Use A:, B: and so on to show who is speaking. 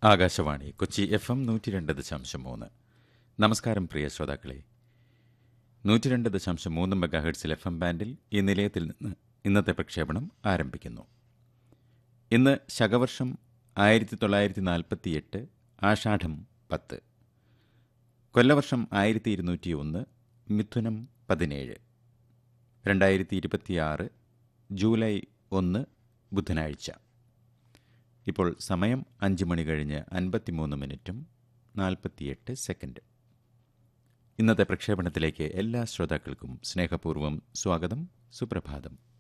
A: Akashvani Kochi F M നൂറ്റി രണ്ട് ദശാംശം മൂന്ന് നമസ്കാരം പ്രിയ ശ്രോതാക്കളെ നൂറ്റി രണ്ട് ദശാംശം മൂന്ന് മെഗാഹെഡ്സിൽ എഫ് എം ബാൻഡിൽ ഈ നിലയത്തിൽ നിന്ന് ഇന്നത്തെ പ്രക്ഷേപണം ആരംഭിക്കുന്നു ഇന്ന് ശകവർഷം ആയിരത്തി തൊള്ളായിരത്തി നാൽപ്പത്തിയെട്ട് ആഷാഢം പത്ത് കൊല്ലവർഷം ആയിരത്തി ഇരുന്നൂറ്റി ഒന്ന് മിഥുനം പതിനേഴ് രണ്ടായിരത്തി ഇരുപത്തിയാറ് ജൂലൈ ഒന്ന് ബുധനാഴ്ച ഇപ്പോൾ സമയം അഞ്ച് മണി കഴിഞ്ഞ് അൻപത്തിമൂന്ന് മിനിറ്റും നാൽപ്പത്തിയെട്ട് സെക്കൻഡ് ഇന്നത്തെ പ്രക്ഷേപണത്തിലേക്ക് എല്ലാ ശ്രോതാക്കൾക്കും സ്നേഹപൂർവ്വം സ്വാഗതം സുപ്രഭാതം